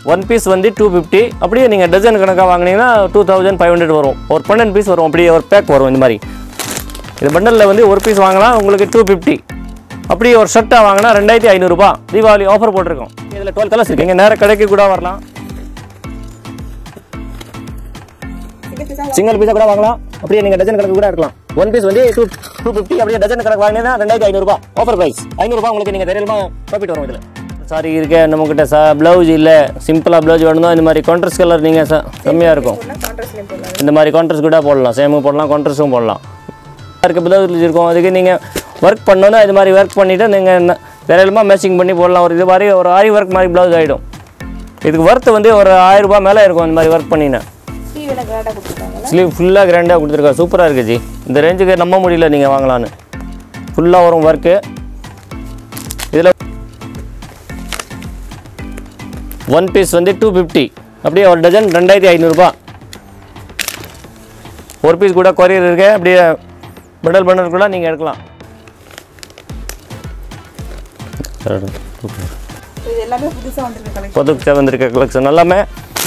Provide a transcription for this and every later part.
One piece வந்து two fifty அப்படியே நீங்கள் டசன் கணக்காக வாங்கினீங்கன்னா டூ தௌசண்ட் ஃபைவ் ஹண்ட்ரட் வரும் ஒரு பன்னெண்டு பீஸ் வரும் அப்படியே ஒரு பேக் வரும் இந்த மாதிரி இது பண்டலில் வந்து ஒரு பீஸ் வாங்கலாம் உங்களுக்கு டூ ஃபிஃப்டி அப்படியே ஒரு ஷர்ட்டாக வாங்கினா ரெண்டாயிரத்தி ஐநூறுரூபா தீபாவளி ஆஃபர் போட்டிருக்கோம் இதில் டுவெல் கலர்ஸ் இருக்கு இங்கே நேராக கடைக்கு கூட வரலாம் சிங்கிள் பீஸாக கூட வாங்கலாம் அப்படியே நீங்கள் டஜன் கணக்கு கூட எடுக்கலாம் ஒன் பீஸ் வந்து டூ டூ ஃபிஃப்டி அப்படியே டஜன் கணக்கு வாங்கினீங்கன்னா ரெண்டாயிரத்தி ஐநூறுபா ஆஃபர் ப்ரைஸ் ஐநூறுபா உங்களுக்கு நீங்கள் தைரியமாக ப்ராஃபிட் வரும் இதில் சாரி இருக்க நம்மக்கிட்ட சா ப்ளவுஸ் இல்லை சிம்பிளாக ப்ளவுஸ் வேணும் இந்த மாதிரி கான்ட்ரஸ்ட் கலர் நீங்கள் செம்மையாக இருக்கும் கான்ட்ராஸ்ட்லேயும் போடலாம் இந்த மாதிரி கான்ட்ரஸ்ட் கூட போடலாம் சேமும் போடலாம் கான்ட்ரஸ்ட்டும் போடலாம் இருக்க ப்ளவுஸ் இருக்கும் அதுக்கு நீங்கள் ஒர்க் பண்ணோன்னா இது மாதிரி ஒர்க் பண்ணிவிட்டு நீங்கள் தைரியமாக மேட்சிங் பண்ணி போடலாம் ஒரு இது மாதிரி ஒரு ஆரி ஒர்க் மாதிரி ப்ளவுஸ் ஆகிடும் இதுக்கு ஒர்த்து வந்து ஒரு ஆயிரம் ரூபாய் மேலே இருக்கும் இந்த மாதிரி ஒர்க் பண்ணினா ஸ்லீவ் எல்லாம் கிராண்டாக கொடுத்துருக்காங்களா ஸ்லீவ் ஃபுல்லாக கிராண்டாக கொடுத்துருக்கா சூப்பராக இருக்குது ஜி இந்த ரேஞ்சுக்கு நம்ப முடியல நீங்கள் வாங்கலான்னு ஃபுல்லாக வரும் ஒர்க்கு இதில் ஒன் பீஸ் வந்து டூ ஃபிஃப்டி அப்படியே ஒரு டஜன் ரெண்டாயிரத்தி ஐநூறுரூபா ஒரு பீஸ் கூட கொரியர் இருக்கு அப்படியே பண்டல் பண்டல் கூட நீங்கள் எடுக்கலாம் இது எல்லாமே புதுசாக வந்திருக்க கலெக்ஷன் புதுசாக வந்திருக்க கலெக்ஷன் எல்லாமே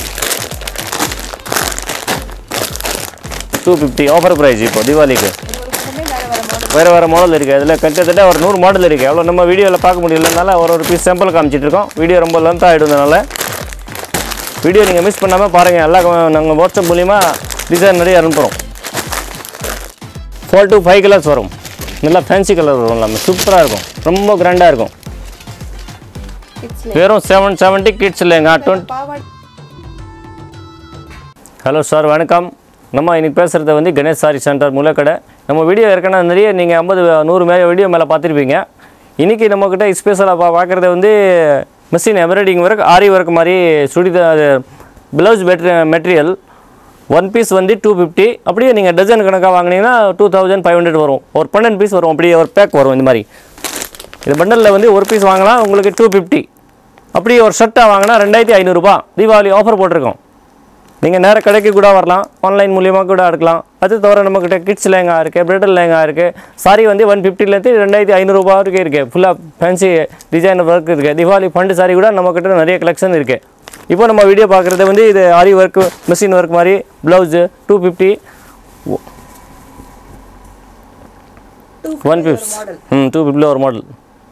டூ ஃபிஃப்டி ஆஃபர் ப்ரைஸ் இப்போ தீபாவளிக்கு ஒரு பக்கமே வேறு வேறு மாடல் வேறு வேறு மாடல் இருக்குது அதில் கிட்டத்தட்ட ஒரு நூறு மாடல் இருக்குது அவ்வளோ நம்ம வீடியோவில் பார்க்க முடியலனால ஒரு ஒரு பீஸ் சாம்பிள் காமிச்சிட்டு இருக்கோம் வீடியோ ரொம்ப லென்த் ஆகிடுறதுனால வீடியோ நீங்கள் மிஸ் பண்ணாமல் பாருங்கள் எல்லாம் நாங்கள் வாட்ஸ்அப் மூலிமா டிசைன் நிறைய அனுப்புகிறோம் ஃபோர் டு ஃபைவ் கலர்ஸ் வரும் நல்லா ஃபேன்சி கலர் வரும் எல்லாமே சூப்பராக இருக்கும் ரொம்ப கிராண்டாக இருக்கும் கிட்ஸ்ல வெறும் செவன் செவன்ட்டி கிட்ஸ் இல்லைங்க டுவெண்ட் பாவாடை ஹலோ சார் வணக்கம் நம்ம இன்னைக்கு பேசுகிறது வந்து கணேஷ் சாரி சென்டர் முலக்கடை நம்ம வீடியோ ஏற்கனவே நிறைய நீங்கள் ஐம்பது நூறு மே வீடியோ மேலே பார்த்துருப்பீங்க இன்றைக்கி நம்மக்கிட்ட ஸ்பெஷலாக பா பார்க்குறது வந்து machine embroidering work aari work மாதிரி சுடிதார் ப்ளவுஸ் பெட்ரி மெட்டீரியல் ஒன் பீஸ் வந்து டூ ஃபிஃப்டி அப்படியே நீங்கள் டஜன் கணக்காக வாங்கினீங்கன்னா டூ தௌசண்ட் ஃபைவ் ஹண்ட்ரட் வரும் ஒரு பன்னெண்டு பீஸ் வரும் அப்படியே ஒரு பேக் வரும் இந்த மாதிரி இது பண்டலில் வந்து ஒரு பீஸ் வாங்கலாம் உங்களுக்கு டூ ஃபிஃப்டி அப்படியே ஒரு ஷர்ட்டாக வாங்கினா ரெண்டாயிரத்தி ஐநூறுரூபா தீபாவளி ஆஃபர் போட்டிருக்கோம் நீங்கள் நேராக கடைக்கு கூட வரலாம் ஆன்லைன் மூலியமாக கூட எடுக்கலாம் அது தவிர நம்மக்கிட்ட கிட்ஸ் லேங்கா இருக்குது பிரிட்டல் லேங்கா இருக்குது சாரி வந்து ஒன் ஃபிஃப்டிலேருந்து ரெண்டாயிரத்தி ஐநூறுரூபா வரைக்கும் இருக்குது ஃபுல்லாக ஃபேன்சி டிசைன் ஒர்க் இருக்குது தீபாவளி ஃபண்டு சாரி கூட நம்மக்கிட்ட நிறைய கலெக்ஷன் இருக்குது இப்போ நம்ம வீடியோ பார்க்குறது வந்து இது ஆரி ஒர்க் மிஷின் ஒர்க் மாதிரி blouse two fifty two one fifty model ம் டூ ஃபிஃப்டியில் ஒரு மாடல்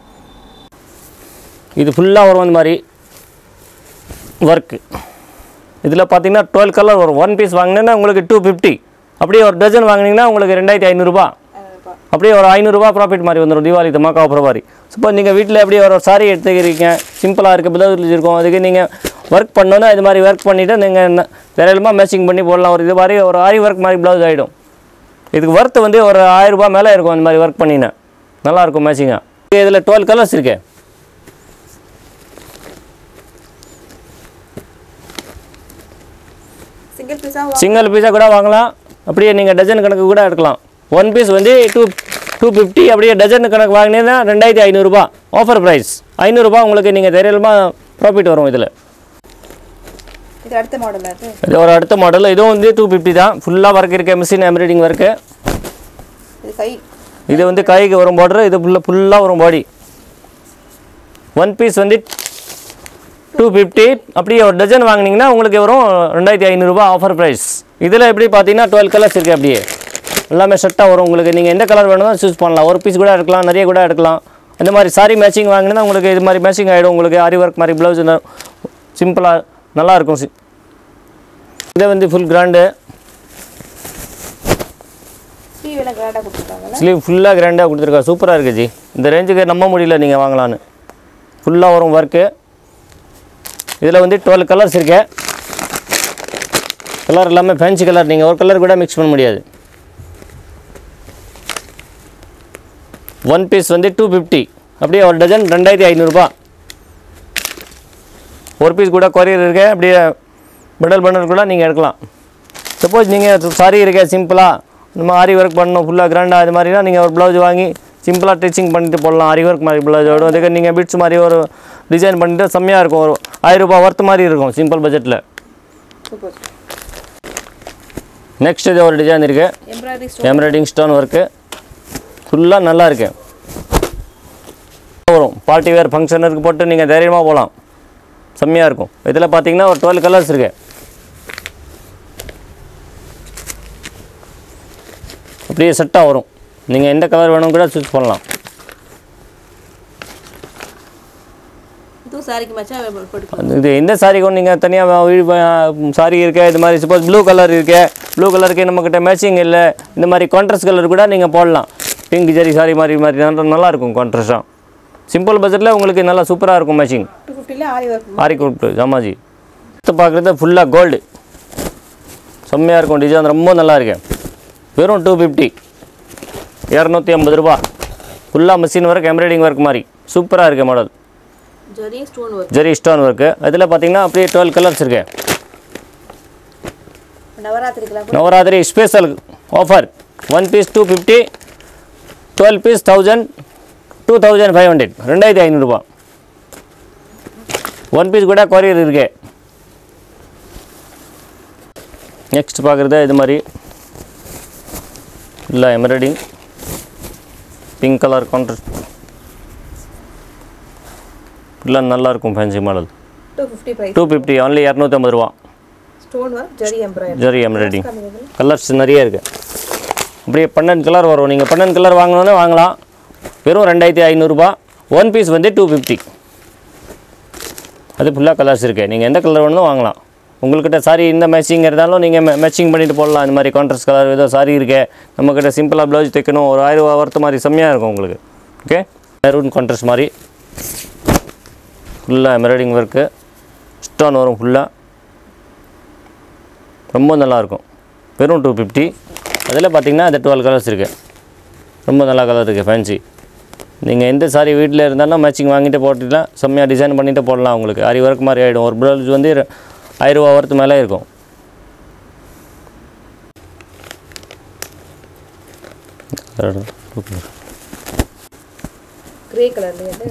இது ஃபுல்லாக வரும் இந்த மாதிரி ஒர்க்கு இதில் பார்த்தீங்கன்னா டுவெல் கலர் வரும் ஒன் பீஸ் வாங்கினீங்கன்னா உங்களுக்கு டூ ஃபிஃப்டி அப்படியே ஒரு டஜன் வாங்கினீங்கன்னா உங்களுக்கு ரெண்டாயிரத்தி ஐநூறுரூபா அப்படியே ஒரு ஐநூறுரூவா ப்ராஃபிட் மாதிரி வந்துடும் தீபாவளி தமாக்கா ஆஃபர் மாதிரி இப்போ நீங்கள் வீட்டில் அப்படியே ஒரு சாரி எடுத்துக்கிறீங்க சிம்பிளாக இருக்குது பிளவுஸ் இருக்கும் அதுக்கு நீங்கள் ஒர்க் பண்ணோன்னா இது மாதிரி ஒர்க் பண்ணிவிட்டு நீங்கள் தைரியமாக மேட்சிங் பண்ணி போடலாம் ஒரு இது மாதிரி ஒரு ஆரி ஒர்க் மாதிரி ப்ளவுஸ் ஆகிடும் இதுக்கு ஒர்த்து வந்து ஒரு ஆயிரம் ரூபாய் மேலே இருக்கும் இந்த மாதிரி ஒர்க் பண்ணினேன் நல்லாயிருக்கும் மேட்சிங்காக இதில் டுவெல் கலர்ஸ் இருக்கு சிங்கிள் பீஸாக சிங்கிள் பீஸாக கூட வாங்கலாம் அப்படியே நீங்கள் டஜன் கணக்கு கூட எடுக்கலாம் ஒன் பீஸ் வந்து டூ டூ ஃபிஃப்டி அப்படியே டஜன் கணக்கு வாங்கினீங்கன்னா ரெண்டாயிரத்தி ஐநூறுரூபா ஆஃபர் ப்ரைஸ் ஐநூறுரூபா உங்களுக்கு நீங்கள் தைரியமாக ப்ராஃபிட் வரும் இதில் இது அடுத்த மாடல் அது இது ஒரு அடுத்த மாடல் இதுவும் வந்து டூ ஃபிஃப்டி தான் ஃபுல்லாக ஒர்க் இருக்க மிஷின் எம்ப்ராய்டிங் ஒர்க்கு இது கை இது வந்து கைக்கு வரும் பார்டர் இது ஃபுல்லாக ஃபுல்லாக வரும் பாடி ஒன் பீஸ் வந்து டூ ஃபிஃப்டி அப்படியே ஒரு டஜன் வாங்கினீங்கன்னா உங்களுக்கு வரும் ரெண்டாயிரத்தி ஐநூறுரூபா ஆஃபர் ப்ரைஸ் இதில் எப்படி பார்த்தீங்கன்னா டுவெல் கலர்ஸ் இருக்குது அப்படியே எல்லாமே செட்டாக வரும் உங்களுக்கு நீங்கள் எந்த கலர் வேணுமோ சூஸ் பண்ணலாம் ஒரு பீஸ் கூட எடுக்கலாம் நிறைய கூட எடுக்கலாம் இந்த மாதிரி சாரி மேட்சிங் வாங்கினா உங்களுக்கு இது மாதிரி மேட்சிங் ஆகிடும் உங்களுக்கு ஆரி ஒர்க் மாதிரி ப்ளவுஸ் சிம்பிளாக நல்லாயிருக்கும் சி இதை வந்து ஃபுல் கிராண்டு ஸ்லீவ் எல்லாம் கிராண்டாக கொடுத்துருக்காங்களா ஸ்லீவ் ஃபுல்லாக கிராண்டாக கொடுத்துருக்கா சூப்பராக இருக்குது ஜி இந்த ரேஞ்சுக்கு நம்ப முடியல நீங்கள் வாங்கலான்னு ஃபுல்லாக வரும் ஒர்க்கு இதில் வந்து டுவெல் கலர்ஸ் இருக்கு கலர் எல்லாமே ஃபேன்சி கலர் நீங்கள் ஒரு கலர் கூட மிக்ஸ் பண்ண முடியாது ஒன் பீஸ் வந்து டூ ஃபிஃப்டி அப்படியே ஒரு டஜன் ரெண்டாயிரத்தி ஐநூறுரூபா ஒரு பீஸ் கூட கொரியர் இருக்கு அப்படியே பண்டல் பண்டல் கூட நீங்கள் எடுக்கலாம் சப்போஸ் நீங்கள் சாரி இருக்க சிம்பிளாக நம்ம ஆரி ஒர்க் பண்ணணும் ஃபுல்லாக கிராண்டாக அது மாதிரினா நீங்கள் ஒரு ப்ளவுஸ் வாங்கி சிம்பிளாக ஸ்டிச்சிங் பண்ணிட்டு போடலாம் ஆரி ஒர்க் மாதிரி ப்ளவுஸ் வரும் அதுக்கு நீங்கள் பிட்ஸ் மாதிரி ஒரு டிசைன் பண்ணிட்டு செம்மையாக இருக்கும் ஒரு ஆயிரம் ரூபாய் ஒர்த் மாதிரி இருக்கும் சிம்பிள் பட்ஜெட்டில் சூப்பர் நெக்ஸ்ட் இது ஒரு டிசைன் இருக்குது embroidery stone embroidering stone work ஃபுல்லாக நல்லா இருக்கு வரும் பார்ட்டி வேர் ஃபங்க்ஷனுக்கு போட்டு நீங்கள் தைரியமாக போகலாம் செம்மையாக இருக்கும் இதில் பார்த்தீங்கன்னா ஒரு டுவெல் கலர்ஸ் இருக்கு அப்படியே செட்டாக வரும் நீங்கள் எந்த கலர் வேணும் கூட சூஸ் பண்ணலாம் இதுவும் சாரிக்கு மச்சா போட்டுக்கலாம் அது இது எந்த சாரிக்கும் நீங்கள் தனியாக சாரி இருக்கு இது மாதிரி சப்போஸ் ப்ளூ கலர் இருக்கு ப்ளூ கலருக்கு நம்மக்கிட்ட மேட்சிங் இல்லை இந்த மாதிரி கான்ட்ராஸ்ட் கலர் கூட நீங்கள் போடலாம் பிங்க் ஜரி சாரி மாதிரி மாதிரி நல்லா- நல்லா இருக்கும் கான்ட்ராஸ்டாக சிம்பிள் பட்ஜெட்டில் உங்களுக்கு நல்லா சூப்பராக இருக்கும் மேட்சிங் டூ ஃபிஃப்டியில் ஆரி ஒர்க் ஆரி கொடுத்து ஜாமாஜி அடுத்து பார்க்குறது ஃபுல்லாக கோல்டு செம்மையாக இருக்கும் டிசைன் ரொம்ப நல்லா இருக்கு வெறும் டூ ஃபிஃப்டி இரநூத்தி ஐம்பது ரூபா ஃபுல்லாக மிஷின் ஒர்க் எம்ப்ராய்டிங் ஒர்க் மாதிரி சூப்பராக இருக்குது model zari stone work zari stone work அதில் பார்த்தீங்கன்னா அப்படியே டுவெல் கலர்ஸ் இருக்கு நவராத்திரிக்கெல்லாம் கூட Navratri special offer one piece two fifty twelve piece thousand two thousand five hundred ரெண்டாயிரத்தி ஐநூறுரூபா ஒன் பீஸ் கூட கொரியர் இருக்கு நெக்ஸ்ட் பார்க்குறது இது மாதிரி இல்லை எம்ப்ராய்டிங் பிங்க் கலர் கான்ட்ராஸ்ட் ஃபுல்லாக நல்லாயிருக்கும் fancy model two fifty price two fifty only இரநூத்தம்பது ரூபா stone work zari embroidery zari embroidering colours நிறைய இருக்குது அப்படியே பன்னெண்டு கலர் வரும் நீங்கள் பன்னெண்டு கலர் வாங்கணுன்னே வாங்கலாம் வெறும் ரெண்டாயிரத்தி ஐநூறுரூபா ஒன் பீஸ் வந்து டூ ஃபிஃப்டி அது ஃபுல்லாக கலர்ஸ் இருக்குது நீங்கள் எந்த கலர் வேணுமோ வாங்கலாம் உங்கள்கிட்ட சாரி இந்த மேட்சிங் இருந்தாலும் நீங்கள் மேட்சிங் பண்ணிட்டு போடலாம் இந்த மாதிரி கான்ட்ராஸ்ட் கலர் ஏதோ சாரி இருக்கு நம்மக்கிட்ட சிம்பிளாக ப்ளவுஸ் தைக்கணும் ஒரு ஆயிரம் ரூபா வரத்து மாதிரி செம்மையாக இருக்கும் உங்களுக்கு ஓகே மெரூன் கான்ட்ராஸ்ட் மாதிரி ஃபுல்லாக எம்ப்ராய்டிங் ஒர்க்கு ஸ்டோன் வரும் ஃபுல்லாக ரொம்ப நல்லாயிருக்கும் வெறும் டூ ஃபிஃப்டி அதில் பார்த்தீங்கன்னா அது டுவெல் கலர்ஸ் இருக்குது ரொம்ப நல்ல கலர் இருக்குது ஃபேன்சி நீங்கள் எந்த சாரி வீட்டில் இருந்தாலும் மேட்சிங் வாங்கிட்டு போட்டுக்கலாம் செம்மையாக டிசைன் பண்ணிட்டு போடலாம் உங்களுக்கு அரி ஒர்க் மாதிரி ஆகிடும் ஒரு ப்ளவுஸ் வந்து ர- ஆயிரம் ரூபா வரத்து மேலே இருக்கும் கிரே கலர்லேயே வந்து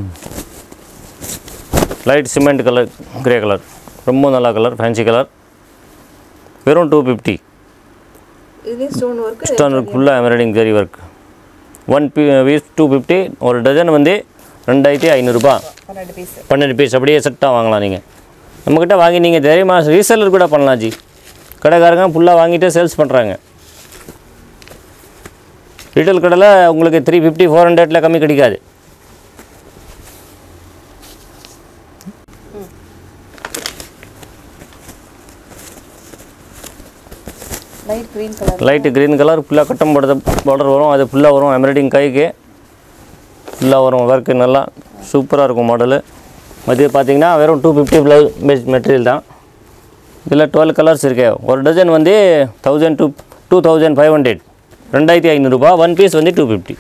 light cement colour grey colour ரொம்ப நல்ல கலர் ஃபேன்சி கலர் வெறும் டூ ஃபிஃப்டி இதுலேயும் ஸ்டோன் ஒர்க் ஸ்டோன் ஒர்க் ஃபுல்லாக எம்ப்ராய்டிங் ஜரி ஒர்க் ஒன் பீ பீஸ் டூ ஃபிஃப்டி ஒரு டஜன் வந்து ரெண்டாயிரத்தி ஐநூறுரூபா பன்னெண்டு பீஸ் பன்னெண்டு பீஸ் அப்படியே செட்டாக வாங்கலாம் நீங்கள் நம்மக்கிட்ட வாங்கி நீங்கள் தைரியமாக ரீசெல்லர் கூட பண்ணலாம் ஜி கடைக்காரங்க ஃபுல்லாக வாங்கிட்டு சேல்ஸ் பண்ணுறாங்க ரீட்டைல் கடையில் உங்களுக்கு த்ரீ ஃபிஃப்டி ஃபோர் ஹண்ட்ரடில் கம்மி கிடைக்காது light green colour light green colour ஃபுல்லாக கட்டம் போடுறது பார்டர் வரும் அது ஃபுல்லாக வரும் எம்ப்ராய்டிங் கைக்கு ஃபுல்லாக வரும் ஒர்க்கு நல்லா சூப்பராக இருக்கும் மாடலு அது பார்த்தீங்கன்னா வெறும் two fifty blouse base material தான் இதில் டுவெல் கலர்ஸ் இருக்கு ஒரு டஜன் வந்து thousand two two thousand five hundred ரெண்டாயிரத்தி ஐநூறுரூபா ஒன் பீஸ் வந்து டூ ஃபிஃப்டி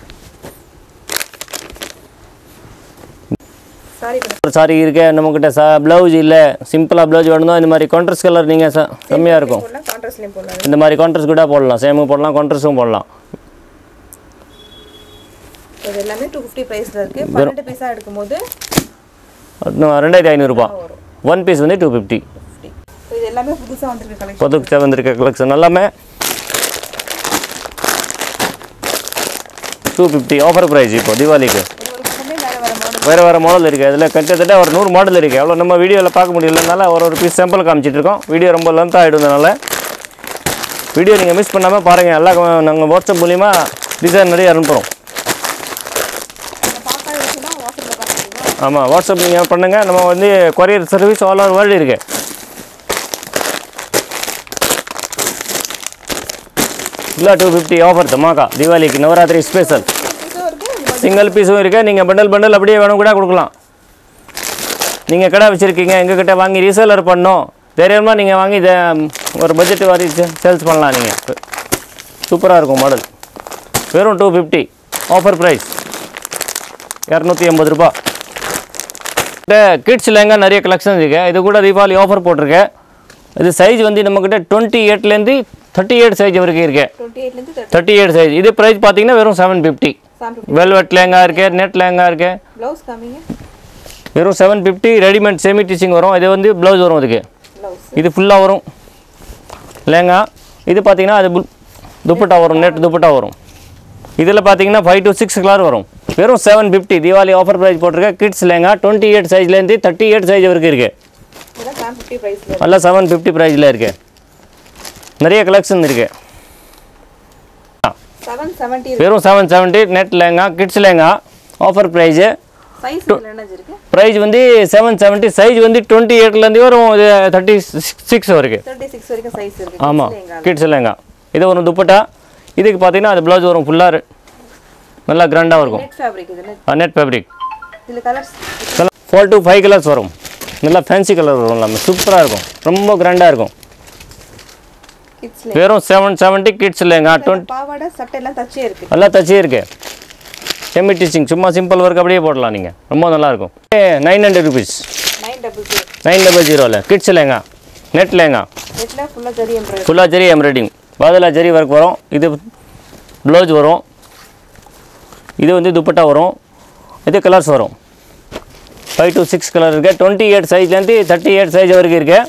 சாரி கலர் ஒரு சாரி இருக்கு நம்மக்கிட்ட சா ப்ளவுஸ் இல்லை சிம்பிளாக ப்ளவுஸ் வேணும் இந்த மாதிரி கான்ட்ராஸ்ட் கலர் நீங்கள் ச செம்மையாக இருக்கும் போடலாம் கான்ட்ராஸ்ட்லேயும் போடலாம் இந்த மாதிரி கான்ட்ராஸ்ட் கூட போடலாம் சேமும் போடலாம் கான்ட்ராஸ்ட்டும் போடலாம் இது எல்லாமே டூ ஃபிஃப்டி ப்ரைஸில் இருக்குது பன்னெண்டு பீஸாக எடுக்கும்போது இன்னும் ரெண்டாயிரத்தி ஐநூறுரூபா வரும் ஒன் பீஸ் வந்து டூ ஃபிஃப்டி ஃபிஃப்டி இது எல்லாமே புதுசாக வந்திருக்க கலெக்ஷன் புதுசாக வந்திருக்க கலெக்ஷன் எல்லாமே டூ ஃபிஃப்டி ஆஃபர் ப்ரைஸ் இப்போ தீபாவளிக்கு ஒரு ஒரு பக்கமே வேறு வேறு மாடல் வேறு வேறு மாடல் இருக்குது அதில் கிட்டத்தட்ட ஒரு நூறு மாடல் இருக்குது அவ்வளோ நம்ம வீடியோவில் பார்க்க முடியலனால ஒரு ஒரு பீஸ் சாம்பிள் காமிச்சிட்டு இருக்கோம் வீடியோ ரொம்ப லென்த் ஆகிடுறதுனால வீடியோ நீங்கள் மிஸ் பண்ணாமல் பாருங்கள் எல்லாம் நாங்கள் வாட்ஸ்அப் மூலிமா டிசைன் நிறைய அனுப்புகிறோம் இந்த பார்க்காத விஷயம்னா வாட்ஸ்அப்பில் பார்க்க முடியுமா ஆமாம் வாட்ஸ்அப் நீங்கள் பண்ணுங்கள் நம்ம வந்து courier service all over world இருக்கு இல்லை டூ ஃபிஃப்டி ஆஃபர் தமாக்கா தீபாவளிக்கு நவராத்திரி ஸ்பெஷல் பீஸும் இருக்குது சிங்கிள் பீஸும் இருக்குது நீங்கள் பண்டல் பண்டல் அப்படியே வேணும் கூட கொடுக்கலாம் நீங்கள் கடை வச்சுருக்கீங்க எங்ககிட்ட வாங்கி ரீசேலர் பண்ணோம் தைரியமாக நீங்கள் வாங்கி இதை ஒரு பட்ஜெட் வாரி சேல்ஸ் பண்ணலாம் நீங்கள் சூப்பராக இருக்கும் மாடல் வெறும் டூ ஃபிஃப்டி ஆஃபர் ப்ரைஸ் இரநூத்தி எண்பது ரூபா இந்த கிட்ஸ் லேங்கா நிறைய கலெக்ஷன் இருக்கு இது கூட தீபாவளி ஆஃபர் போட்டிருக்கேன் இது சைஸ் வந்து நம்மக்கிட்ட டுவெண்ட்டி எயிட்லேருந்து தேர்ட்டி எயிட் சைஸ் வரைக்கும் இருக்கு டுவெண்ட்டி எயிட்லேருந்து தேர்ட்டி தேர்ட்டி எயிட் சைஸ் இது ப்ரைஸ் பார்த்தீங்கன்னா வெறும் seven fifty seven fifty velvet lehenga இருக்கு நெட் லேங்கா இருக்கு ப்ளவுஸ் காமிங்க வெறும் seven fifty readymade semi stitching வரும் இது வந்து ப்ளவுஸ் வரும் இதுக்கு ப்ளவுஸ் இது ஃபுல்லாக வரும் லேங்கா இது பார்த்தீங்கன்னா அது புல்- துப்பட்டா வரும் நெட் துப்பட்டா வரும் இதில் பார்த்தீங்கன்னா ஃபைவ் to சிக்ஸ் கலர் வரும் வெறும் seven fifty Deepavali offer price போட்டிருக்க கிட்ஸ் லேங்கா டுவெண்ட்டி எயிட் சைஸ்லேருந்து தேர்ட்டி எயிட் சைஸ் வரைக்கும் இருக்குது இதெல்லாம் செவன் ஃபிஃப்டி ப்ரைஸில் நல்லா செவன் ஃபிஃப்டி ப்ரைஸில் இருக்குது நிறைய கலெக்ஷன் இருக்குது செவன் செவன்ட்டி வெறும் seven seventy net lehenga kids lehenga offer price size இதில் என்ன இருக்கு ப்ரைஸ் வந்து செவன் செவன்ட்டி சைஸ் வந்து டுவெண்ட்டி எயிட்லேருந்து வரும் தேர்ட்டி சிக்ஸ் வரைக்கும் தேர்ட்டி சிக்ஸ் வரைக்கும் சைஸ் இருக்கு ஆமாம் கிட்ஸ்ல எங்க கிட்ஸ் லேங்கா இது ஒரு துப்பட்டா இதுக்கு பார்த்தீங்கன்னா அது ப்ளவுஸ் வரும் ஃபுல்லாக நல்லா கிராண்டாக இருக்கும் நெட் ஃபேப்ரிக் இது நெட் நெட் ஃபேப்ரிக் இதில் colours four to five colours வரும் நல்லா ஃபேன்சி கலர் வரும் எல்லாமே சூப்பராக இருக்கும் ரொம்ப கிராண்டாக இருக்கும் கிட்ஸ்ல வெறும் செவன் செவன்ட்டி கிட்ஸ் இல்லைங்க டுவெண்ட்டி பாவாடை சட்டை எல்லாம் தச்சே இருக்கு நல்லா தச்சே இருக்கு செமி டீச்சிங் சும்மா சிம்பிள் ஒர்க் அப்படியே போடலாம் நீங்கள் ரொம்ப நல்லாயிருக்கும் nine hundred rupees nine double zero nine double ஜீரோவில் கிட்ஸ் இல்லைங்க நெட் இல்லைங்க நெட்டில் ஃபுல்லாக ஜரி எம்ப்ராய்டரி ஃபுல்லாக ஜெரி எம்ப்ராய்டிங் பதிலாக ஜெரி ஒர்க் வரும் இது ப்ளவுஸ் வரும் இது வந்து துப்பட்டா வரும் இது கலர்ஸ் வரும் ஃபைவ் to சிக்ஸ் கலர் இருக்கு டுவெண்ட்டி எயிட் சைஸ்லேருந்து தேர்ட்டி எயிட் சைஸ் வரைக்கும் இருக்கு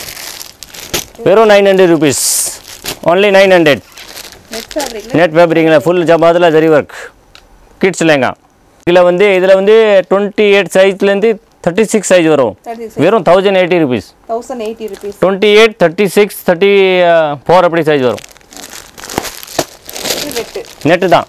வெறும் nine hundred rupees only nine hundred net ஃபேப்ரிக்ல நெட் ஃபேப்ரிக்கில் ஃபுல் ஜபாதில் ஜரி ஒர்க் கிட்ஸ் இல்லைங்க இதில் வந்து இதில் வந்து டுவெண்ட்டி எயிட் சைஸ்லேருந்து தேர்ட்டி சிக்ஸ் சைஸ் வரும் தேர்ட்டி சிக்ஸ் வெறும் thousand eighty rupees thousand eighty rupees twenty eight thirty six thirty four அப்படி சைஸ் வரும் இது வெட்டு நெட்டு தான்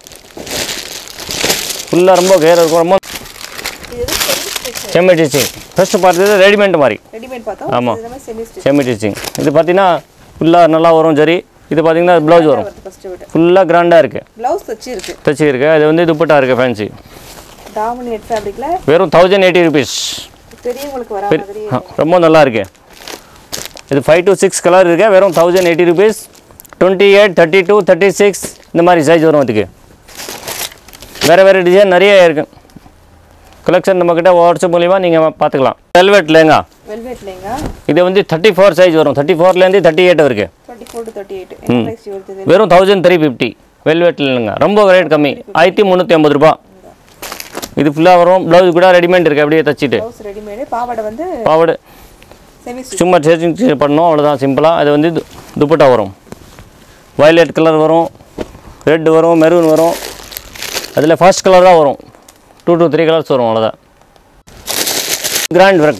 ஃபுல்லாக ரொம்ப கேர் இருக்கும் ரொம்ப இது எது semi stitch semi stitching first பார்த்தது ரெடிமேட் மாதிரி ரெடிமேட் பார்த்தோம் ஆமா. இது எல்லாமே செமி ஸ்டிச் செம்மி டீச்சிங் இது பார்த்தீங்கன்னா ஃபுல்லாக நல்லா வரும் சரி இது பார்த்தீங்கன்னா ப்ளவுஸ் வரும் வருது ஃபர்ஸ்ட் விட ஃபுல்லாக கிராண்டாக இருக்குது ப்ளவுஸ் தச்சு இருக்கு தச்சு இருக்கு அது வந்து துப்பட்டா இருக்குது ஃபேன்சி தாவணி நெட் ஃபேப்ரிக்ல வெறும் தௌசண்ட் எயிட்டி ருபீஸ் பெரியவங்களுக்கு வரா மாதிரி ரொம்ப நல்லா இருக்கு இது ஃபைவ் to சிக்ஸ் கலர் இருக்கு வெறும் thousand eighty rupees twenty eight thirty two thirty six இந்த மாதிரி சைஸ் வரும் அதுக்கு வேறு வேறு டிசைன் நிறைய இருக்கு கலெக்ஷன் நம்மக்கிட்ட வாட்ஸ்அப் மூலிமா நீங்கள் பார்த்துக்கலாம் வெல்வெட் லேங்கா வெல்வெட் லேங்க இது வந்து தேர்ட்டி ஃபோர் சைஸ் வரும் தேர்ட்டி ஃபோர்லேருந்து தேர்ட்டி எயிட் வரைக்கும் twenty four to thirty eight என்ன ப்ரைஸ் வருது இது வெறும் தௌசண்ட் த்ரீ ஃபிஃப்டி வெல்வெட் இல்லைங்க ரொம்ப ரேட் கம்மி ஆயிரத்தி முந்நூற்றி ஐம்பது ரூபா இது ஃபுல்லாக வரும் ப்ளவுஸ் கூட ரெடிமேட் இருக்குது அப்படியே தச்சுட்டு ப்ளவுஸ் ரெடிமேடு பாவாடை வந்து பாவாடை செமி ஸ்டிச் சும்மா சேச்சிங் பண்ணோம் அவ்வளோதான் சிம்பிளாக அது வந்து து- துப்பட்டா வரும் வயலட் கலர் வரும் ரெட் வரும் மெரூன் வரும் அதில் ஃபர்ஸ்ட் கலர் தான் வரும் டூ to த்ரீ கலர்ஸ் வரும் அவ்வளோதான் கிராண்ட் ஒர்க்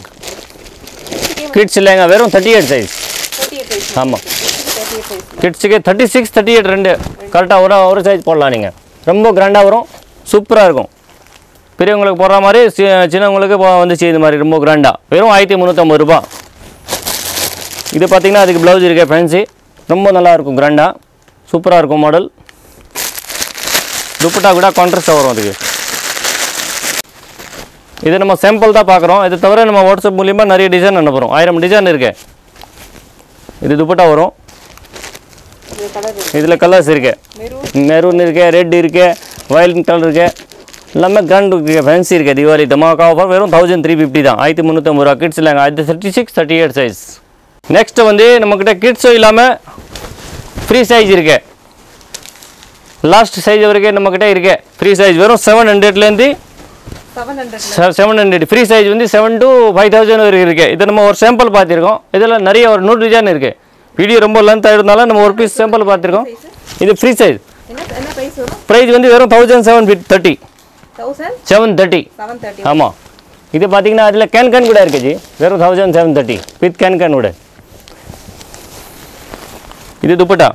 கிட்ஸ் இல்லைங்க வெறும் thirty eight size thirty eight price ஆமாம் தேர்ட்டி எயிட் ப்ரைஸ் கிட்ஸுக்கு தேர்ட்டி சிக்ஸ் தேர்ட்டி எயிட் ரெண்டு கரெக்டாக ஒரு ஒரு சைஸ் போடலாம் நீங்கள் ரொம்ப கிராண்டாக வரும் சூப்பராக இருக்கும் பெரியவங்களுக்கு போடுற மாதிரி சி- சின்னவங்களுக்கு இப்போ வந்துச்சு இது மாதிரி ரொம்ப கிராண்டாக வெறும் ஆயிரத்தி முந்நூற்றம்பது ரூபா இது பார்த்தீங்கன்னா அதுக்கு ப்ளவுஸ் இருக்கு ஃபேன்சி ரொம்ப நல்லா இருக்கும் கிராண்டாக சூப்பராக இருக்கும் மாடல் துப்பட்டா கூட கான்ட்ராஸ்டாக வரும் அதுக்கு இது நம்ம சாம்பிள் தான் பார்க்குறோம் இது தவிர நம்ம வாட்ஸ்அப் மூலியமா நிறைய டிசைன் அனுப்புகிறோம் ஆயிரம் டிசைன் இருக்கு இது துப்பட்டா வரும் இது கலர் இருக்கு இதில் கலர்ஸ் இருக்கு மெரூன் மெரூன் இருக்கு ரெட் இருக்கு வயலட் கலர் இருக்கு எல்லாமே கிராண்ட் இருக்கு ஃபேன்சி இருக்கு தீபாவளி தமாக்கா ஆஃபர் வெறும் தௌசண்ட் த்ரீ ஃபிஃப்டி தான் ஆயிரத்தி முந்நூற்றம்பது ரூபா கிட்ஸ் இல்லைங்க அது thirty six thirty eight size next வந்து நம்மக்கிட்ட கிட்ஸும் இல்லாமல் ஃப்ரீ சைஸ் இருக்கு லாஸ்ட் சைஸ் வரைக்கும் நம்மக்கிட்ட இருக்கு ஃப்ரீ சைஸ் வெறும் செவன் ஹண்ட்ரட்லேருந்து செவன் ஹண்ட்ரட்ல செவன் ஹண்ட்ரட் ஃப்ரீ சைஸ் வந்து செவன் to ஃபைவ் தௌசண்ட் வரைக்கும் இருக்குது இது நம்ம ஒரு சாம்பிள் பார்த்துருக்கோம் இதில் நிறைய ஒரு நூறு டிசைன் இருக்குது வீடியோ ரொம்ப லென்த் ஆகிருந்தாலும் நம்ம ஒரு பீஸ் சாம்பிள் பார்த்துருக்கோம் இது ஃப்ரீ சைஸ் என்ன என்ன ப்ரைஸ் வரும் ப்ரைஸ் வந்து வெறும் thousand seven thirty thousand seven thirty seven thirty ஆமாம் இது பார்த்தீங்கன்னா அதில் கேன் கேன் கூட இருக்குது ஜி வெறும் தௌசண்ட் செவன் தேர்ட்டி வித் கேன் கேன் கூட இது துப்பட்டா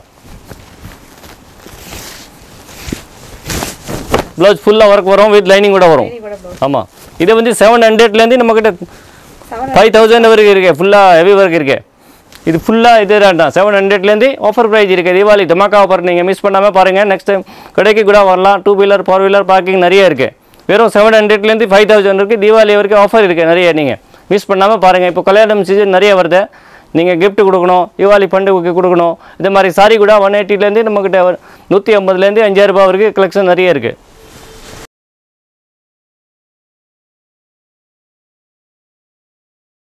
ப்ளவுஸ் ஃபுல்லாக ஒர்க் வரும் வித் லைனிங் கூட வரும் கூட ப்ளவுஸ் ஆமாம் இது வந்து செவன் ஹண்ட்ரட்லேருந்து நம்மக்கிட்ட செவன் ஃபைவ் தௌசண்ட் வரைக்கும் இருக்கு ஃபுல்லாக ஹெவி ஒர்க் இருக்கு இது ஃபுல்லாக இது தான் செவன் ஹண்ட்ரட்லேருந்து ஆஃபர் ப்ரைஸ் இருக்குது தீபாவளி தமாக்கா ஆஃபர் நீங்கள் மிஸ் பண்ணாமல் பாருங்கள் நெக்ஸ்ட் டைம் கடைக்கு கூட வரலாம் two wheeler four wheeler parking நிறைய இருக்குது வெறும் செவன் ஹண்ட்ரட்லேருந்து ஃபைவ் தௌசண்ட் இருக்குது தீபாவளி வரைக்கும் ஆஃபர் இருக்குது நிறைய நீங்கள் மிஸ் பண்ணாமல் பாருங்கள் இப்போ கல்யாணம் சீசன் நிறைய வருது நீங்கள் gift கொடுக்கணும் தீபாவளி பண்டிகைக்கு கொடுக்கணும் இது மாதிரி சாரி கூட ஒன் எயிட்டிலேருந்து நம்மக்கிட்ட நூற்றி ஐம்பதுலேருந்து அஞ்சாயிரம் ரூபாய் வரைக்கும் கலெக்ஷன் நிறைய இருக்குது